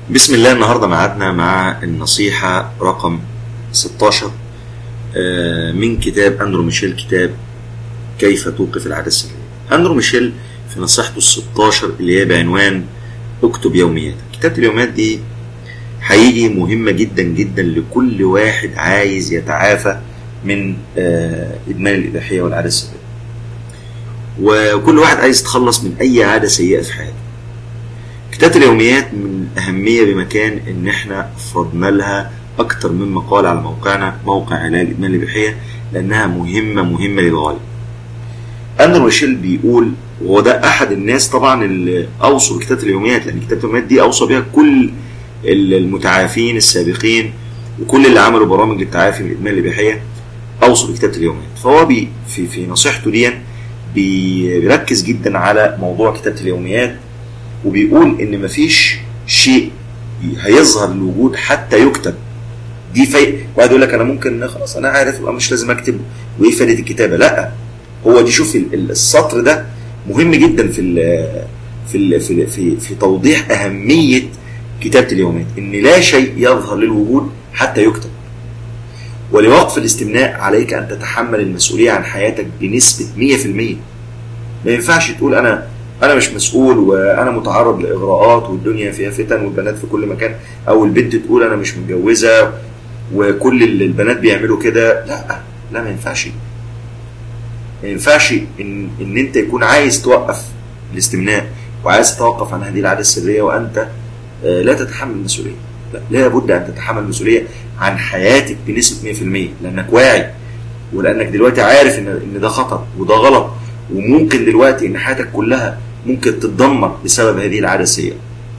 بسم الله النهارده معادنا مع النصيحة رقم 16 آه، من كتاب أندرو ميشيل كتاب كيف توقف العادة السرية. أندرو ميشيل في نصيحته ال 16 اللي هي بعنوان اكتب يومياتك. كتابة اليوميات دي حقيقي مهمة جدا جدا لكل واحد عايز يتعافى من آه، إدمان الإباحية والعادة السرية. وكل واحد عايز يتخلص من أي عادة سيئة في حياته. كتابة اليوميات من أهمية بمكان إن إحنا فرضنا لها أكتر من مقال على موقعنا موقع علاج إدمان الإباحية لأنها مهمة مهمة للغاية. أندرو ميشيل بيقول وهو ده أحد الناس طبعا اللي أوصوا بكتابة اليوميات لأن كتابة اليوميات دي أوصى بها كل المتعافين السابقين وكل اللي عملوا برامج للتعافي من إدمان الإباحية أوصوا بكتابة اليوميات. فهو بي في في نصيحته دي بيركز جدا على موضوع كتابة اليوميات وبيقول ان مفيش شيء هيظهر للوجود حتى يكتب دي في واحد يقول لك انا ممكن خلاص انا عارف يبقى مش لازم اكتب وايه فائده الكتابه لا هو دي شوف ال- ال- السطر ده مهم جدا في ال في ال في في, في توضيح اهميه كتابه اليوميات ان لا شيء يظهر للوجود حتى يكتب ولوقف الاستمناء عليك ان تتحمل المسؤوليه عن حياتك بنسبه 100% ما ينفعش تقول انا انا مش مسؤول وانا متعرض لاغراءات والدنيا فيها فتن والبنات في كل مكان او البنت تقول انا مش متجوزه وكل اللي البنات بيعملوا كده لا لا ما ينفعش ما ينفعش ان ان انت يكون عايز توقف الاستمناء وعايز تتوقف عن هذه العاده السريه وانت آه، لا تتحمل المسؤوليه لا لابد ان تتحمل المسؤوليه عن حياتك بنسبه 100% لانك واعي ولانك دلوقتي عارف ان ان ده خطر وده غلط وممكن دلوقتي ان حياتك كلها ممكن تتدمر بسبب هذه العاده السيئه.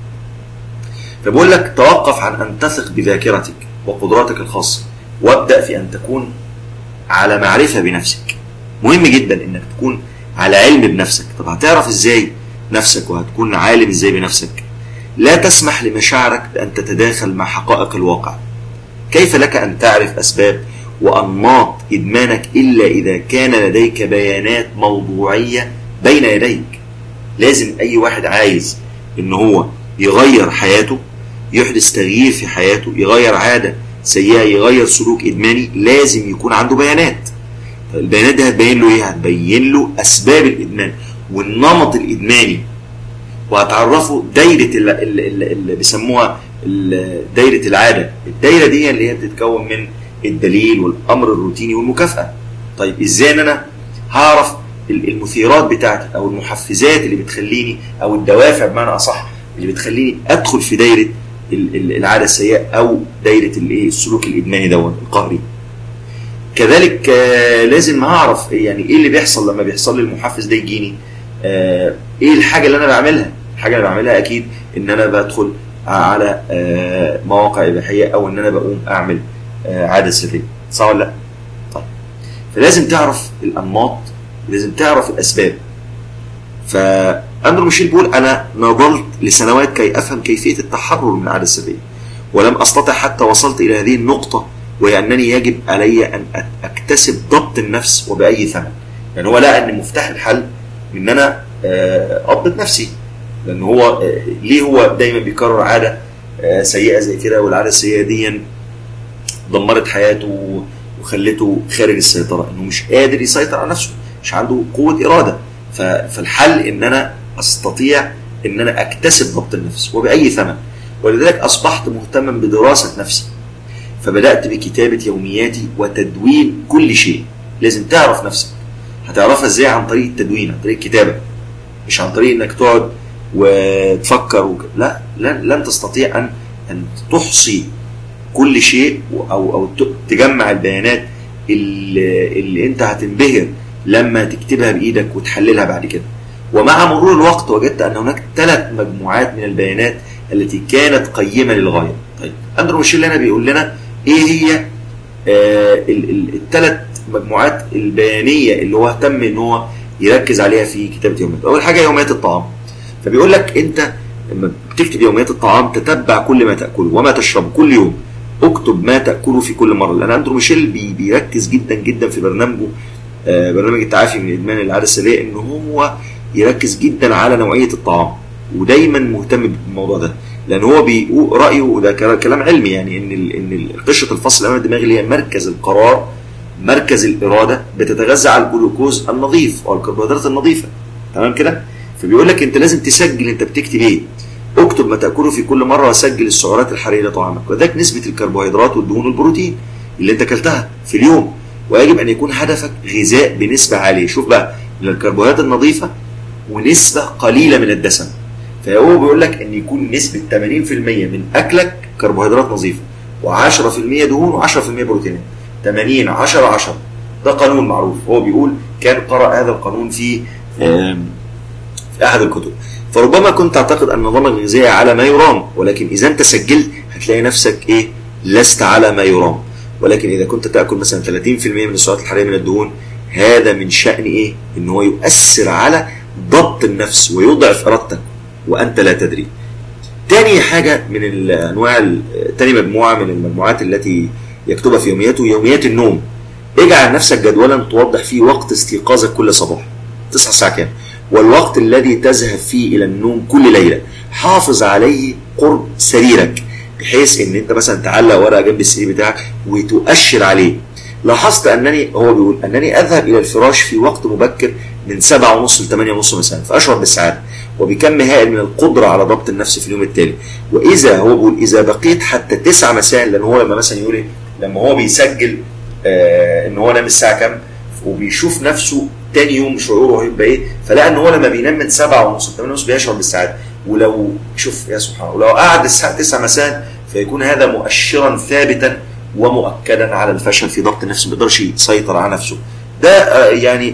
فبقول لك توقف عن ان تثق بذاكرتك وقدراتك الخاصه وابدا في ان تكون على معرفه بنفسك. مهم جدا انك تكون على علم بنفسك، طب هتعرف ازاي نفسك وهتكون عالم ازاي بنفسك؟ لا تسمح لمشاعرك بان تتداخل مع حقائق الواقع. كيف لك ان تعرف اسباب وانماط ادمانك الا اذا كان لديك بيانات موضوعيه بين يديك. لازم اي واحد عايز ان هو يغير حياته يحدث تغيير في حياته يغير عاده سيئه يغير سلوك ادماني لازم يكون عنده بيانات البيانات دي هتبين له ايه هتبين له اسباب الادمان والنمط الادماني وهتعرفه دايره اللي, اللي, اللي بيسموها ال- دايره العاده الدايره دي اللي هي بتتكون من الدليل والامر الروتيني والمكافاه طيب ازاي ان انا هعرف ال- المثيرات بتاعتي او المحفزات اللي بتخليني او الدوافع بمعنى اصح اللي بتخليني ادخل في دايره ال- ال- العاده السيئه او دايره الايه السلوك الادماني دوت القهري كذلك آه، لازم اعرف يعني ايه اللي بيحصل لما بيحصل لي المحفز ده يجيني آه، ايه الحاجه اللي انا بعملها الحاجه اللي بعملها اكيد ان انا بدخل على آه، مواقع اباحيه او ان انا بقوم اعمل آه، عاده سريه صح ولا لا طيب فلازم تعرف الانماط لازم تعرف الاسباب فاندرو ميشيل بيقول انا نضلت لسنوات كي افهم كيفيه التحرر من العاده السريه ولم استطع حتى وصلت الى هذه النقطه وهي انني يجب علي ان أ- اكتسب ضبط النفس وباي ثمن يعني هو لقى ان مفتاح الحل ان انا آه، اضبط نفسي لان هو آه، ليه هو دايما بيكرر عاده آه، سيئه زي كده والعاده السيئه دي دمرت حياته وخلته خارج السيطره انه مش قادر يسيطر على نفسه مش عنده قوه اراده ف- فالحل ان انا استطيع ان انا اكتسب ضبط النفس وباي ثمن ولذلك اصبحت مهتما بدراسه نفسي فبدات بكتابه يومياتي وتدوين كل شيء لازم تعرف نفسك هتعرفها ازاي عن طريق التدوين عن طريق الكتابه مش عن طريق انك تقعد وتفكر وك... لا لن, لن تستطيع ان ان تحصي كل شيء او او ت- تجمع البيانات اللي, اللي انت هتنبهر لما تكتبها بايدك وتحللها بعد كده ومع مرور الوقت وجدت ان هناك ثلاث مجموعات من البيانات التي كانت قيمه للغايه طيب اندرو ميشيل هنا بيقول لنا ايه هي الثلاث مجموعات البيانيه اللي هو اهتم ان هو يركز عليها في كتابه يوميات اول حاجه يوميات الطعام فبيقول لك انت لما بتكتب يوميات الطعام تتبع كل ما تاكله وما تشربه كل يوم اكتب ما تاكله في كل مره لان اندرو ميشيل بي بيركز جدا جدا في برنامجه آه برنامج التعافي من ادمان العاده السريه ان هو يركز جدا على نوعيه الطعام ودايما مهتم بالموضوع ده لان هو بيقول رايه وده كلا- كلام علمي يعني ان ال- ان ال- قشره الفصل الامامي الدماغي اللي هي مركز القرار مركز الاراده بتتغذى على الجلوكوز النظيف او الكربوهيدرات النظيفه تمام كده فبيقول لك انت لازم تسجل انت بتكتب ايه اكتب ما تاكله في كل مره وسجل السعرات الحراريه لطعامك وذاك نسبه الكربوهيدرات والدهون والبروتين اللي انت اكلتها في اليوم ويجب ان يكون هدفك غذاء بنسبه عاليه شوف بقى من الكربوهيدرات النظيفه ونسبه قليله من الدسم فهو بيقول لك ان يكون نسبه 80% من اكلك كربوهيدرات نظيفه و10% دهون و10% بروتينات 80 10 10 ده قانون معروف هو بيقول كان قرأ هذا القانون في آم، في احد الكتب فربما كنت تعتقد ان نظامك الغذائي على ما يرام ولكن اذا انت سجلت هتلاقي نفسك ايه لست على ما يرام ولكن اذا كنت تاكل مثلا 30% من السعرات الحراريه من الدهون هذا من شان ايه ان هو يؤثر على ضبط النفس ويضعف ارادتك وانت لا تدري تاني حاجة من الأنواع ال- تاني مجموعة من المجموعات التي يكتبها في يومياته يوميات النوم اجعل نفسك جدولا توضح فيه وقت استيقاظك كل صباح تصحى الساعة كام والوقت الذي تذهب فيه إلى النوم كل ليلة حافظ عليه قرب سريرك بحيث ان انت مثلا تعلق ورقه جنب السرير بتاعك وتؤشر عليه لاحظت انني هو بيقول انني اذهب الى الفراش في وقت مبكر من سبعة ونص ل 8 ونص مساء فاشعر بالسعاده وبكم هائل من القدره على ضبط النفس في اليوم التالي واذا هو بيقول اذا بقيت حتى 9 مساء لان هو لما مثلا يقول إيه؟ لما هو بيسجل آه ان هو نام الساعه كام وبيشوف نفسه تاني يوم شعوره هيبقى ايه فلقى ان هو لما بينام من 7 ونص ل 8 ونص بيشعر بالسعاده ولو شوف يا سبحان الله ولو قعد الساعه 9 مساء فيكون هذا مؤشرا ثابتا ومؤكدا على الفشل في ضبط النفس ما بيقدرش يسيطر على نفسه ده آه، يعني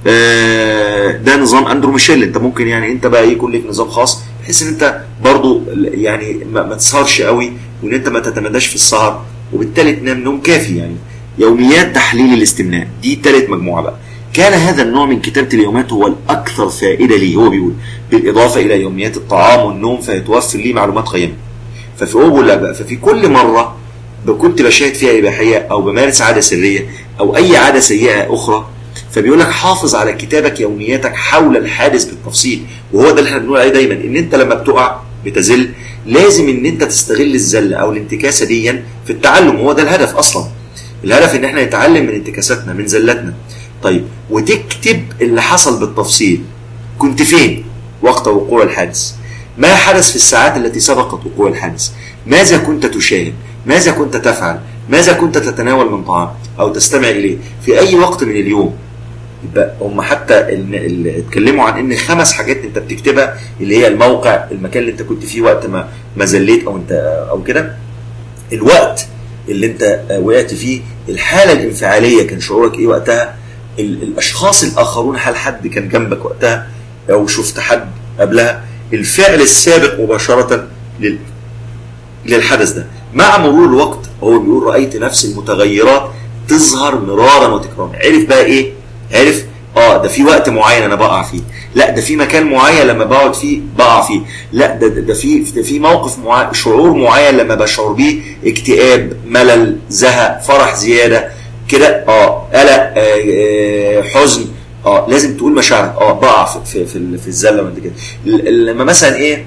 آه، ده نظام اندرو ميشيل انت ممكن يعني انت بقى يكون لك نظام خاص بحيث ان انت برضو يعني ما, ما تسهرش قوي وان انت ما تتمداش في السهر وبالتالي تنام نوم كافي يعني يوميات تحليل الاستمناء دي ثالث مجموعه بقى كان هذا النوع من كتابه اليومات هو الاكثر فائده لي هو بيقول بالاضافه الى يوميات الطعام والنوم فيتوفر لي معلومات قيمه ففي هو لا بقى ففي كل مره كنت بشاهد فيها اباحيه او بمارس عاده سريه او اي عاده سيئه اخرى فبيقول لك حافظ على كتابك يومياتك حول الحادث بالتفصيل وهو ده اللي احنا بنقول عليه دايما ان انت لما بتقع بتزل لازم ان انت تستغل الزله او الانتكاسه دي في التعلم هو ده الهدف اصلا الهدف ان احنا نتعلم من انتكاساتنا من زلاتنا طيب وتكتب اللي حصل بالتفصيل كنت فين وقت وقوع الحادث ما حدث في الساعات التي سبقت وقوع الحادث ماذا كنت تشاهد ماذا كنت تفعل ماذا كنت تتناول من طعام او تستمع اليه في اي وقت من اليوم يبقى هم حتى ال- ال- اتكلموا عن ان خمس حاجات انت بتكتبها اللي هي الموقع المكان اللي انت كنت فيه وقت ما ما زليت او انت او كده الوقت اللي انت وقعت فيه الحاله الانفعاليه كان شعورك ايه وقتها ال- الاشخاص الاخرون هل حد كان جنبك وقتها او شفت حد قبلها الفعل السابق مباشره لل للحدث ده مع مرور الوقت هو بيقول رايت نفس المتغيرات تظهر مرارا وتكرارا عرف بقى ايه عرف اه ده في وقت معين انا بقع فيه لا ده في مكان معين لما بقعد فيه بقع فيه لا ده ده, ده في ده في موقف معين شعور معين لما بشعر بيه اكتئاب ملل زهق فرح زياده كده اه قلق آه آه حزن اه لازم تقول مشاعرك اه بقع في في في, في الزله وانت كده ل- لما مثلا ايه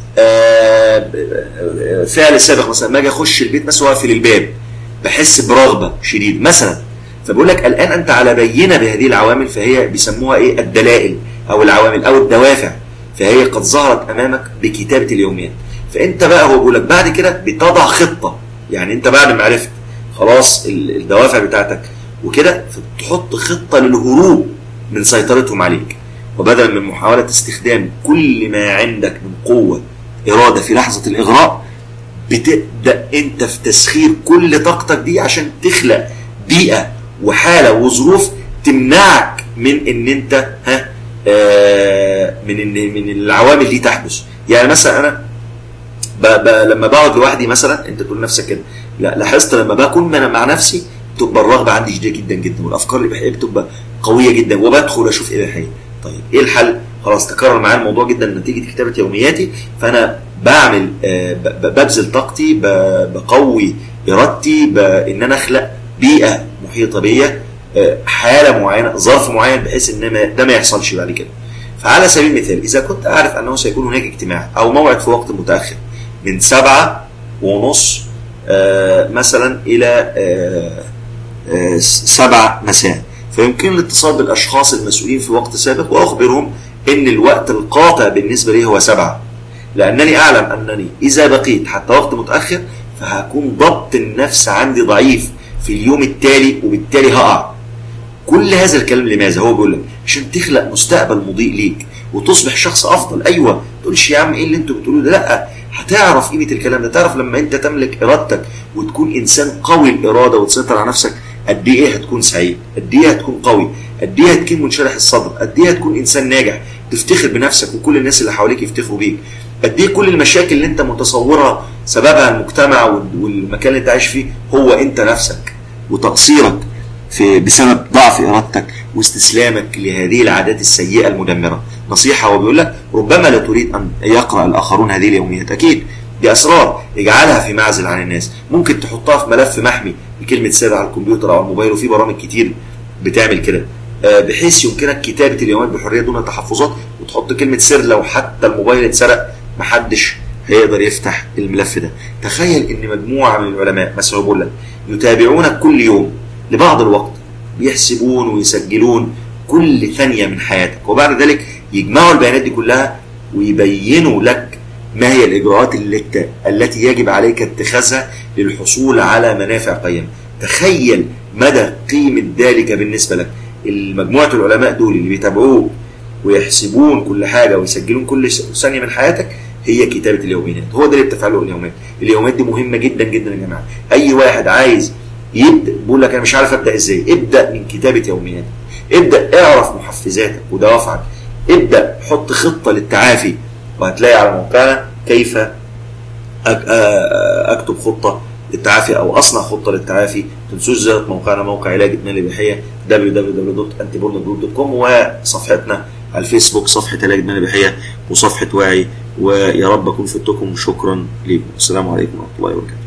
آه آه، فعل سابق مثلا ما اجي اخش البيت مثلا واقفل الباب بحس برغبه شديد مثلا فبيقول لك الان انت على بينه بهذه العوامل فهي بيسموها ايه الدلائل او العوامل او الدوافع فهي قد ظهرت امامك بكتابه اليوميات فانت بقى هو بيقول لك بعد كده بتضع خطه يعني انت بعد ما عرفت خلاص ال- الدوافع بتاعتك وكده فتحط خطه للهروب من سيطرتهم عليك وبدلا من محاوله استخدام كل ما عندك من قوه اراده في لحظه الاغراء بتبدا انت في تسخير كل طاقتك دي عشان تخلق بيئه وحاله وظروف تمنعك من ان انت ها آه من ان من العوامل دي تحدث يعني مثلا انا ب ب لما بقعد لوحدي مثلا انت تقول لنفسك كده لا لاحظت لما بكون انا مع نفسي بتبقى الرغبه عندي شديده جدا جدا والافكار الاباحيه بتبقى قويه جدا وبدخل اشوف اباحيه طيب ايه الحل؟ خلاص تكرر معايا الموضوع جدا نتيجه كتابه يومياتي فانا بعمل آه، ب- ب- ببذل طاقتي ب- بقوي ارادتي ب- ان انا اخلق بيئه محيطه بيا آه، حاله معينه ظرف معين بحيث ان ما- ده ما يحصلش بعد كده فعلى سبيل المثال اذا كنت اعرف انه سيكون هناك اجتماع او موعد في وقت متاخر من سبعة ونص آه، مثلا الى آه، آه، سبع مساء فيمكن الاتصال بالاشخاص المسؤولين في وقت سابق واخبرهم ان الوقت القاطع بالنسبه لي هو سبعه لانني اعلم انني اذا بقيت حتى وقت متاخر فهكون ضبط النفس عندي ضعيف في اليوم التالي وبالتالي هقع كل هذا الكلام لماذا هو بيقول لك عشان تخلق مستقبل مضيء ليك وتصبح شخص افضل ايوه تقولش يا عم ايه اللي انتوا بتقولوه ده لا هتعرف قيمه الكلام ده تعرف لما انت تملك ارادتك وتكون انسان قوي الاراده وتسيطر على نفسك قد ايه هتكون سعيد قد ايه هتكون قوي قد ايه هتكون منشرح الصدر قد ايه هتكون انسان ناجح تفتخر بنفسك وكل الناس اللي حواليك يفتخروا بيك قد ايه كل المشاكل اللي انت متصورها سببها المجتمع والمكان اللي انت عايش فيه هو انت نفسك وتقصيرك في بسبب ضعف ارادتك واستسلامك لهذه العادات السيئه المدمره نصيحه هو بيقول لك ربما لا تريد ان يقرا الاخرون هذه اليوميات اكيد دي اسرار اجعلها في معزل عن الناس ممكن تحطها في ملف محمي بكلمه سر على الكمبيوتر او الموبايل وفي برامج كتير بتعمل كده بحيث يمكنك كتابه اليوميات بحريه دون تحفظات وتحط كلمه سر لو حتى الموبايل اتسرق محدش هيقدر يفتح الملف ده تخيل ان مجموعه من العلماء مثلا بقول لك يتابعونك كل يوم لبعض الوقت بيحسبون ويسجلون كل ثانيه من حياتك وبعد ذلك يجمعوا البيانات دي كلها ويبينوا لك ما هي الاجراءات التي التي يجب عليك اتخاذها للحصول على منافع قيمه تخيل مدى قيمه ذلك بالنسبه لك المجموعه العلماء دول اللي بيتابعوك ويحسبون كل حاجه ويسجلون كل ثانيه من حياتك هي كتابه اليوميات هو ده اللي بتفعله اليوميات اليوميات دي مهمه جدا جدا يا جماعه اي واحد عايز يبدا بيقول لك انا مش عارف ابدا ازاي ابدا من كتابه يوميات ابدا اعرف محفزاتك ودوافعك ابدا حط خطه للتعافي وهتلاقي على موقعنا كيف اكتب خطه للتعافي او اصنع خطه للتعافي تنسوش زياره موقعنا موقع علاج ادمان الاباحيه www.antipornogroup.com وصفحتنا على الفيسبوك صفحه علاج ادمان الاباحيه وصفحه واعي ويا رب اكون فدتكم شكرا لكم السلام عليكم ورحمه الله وبركاته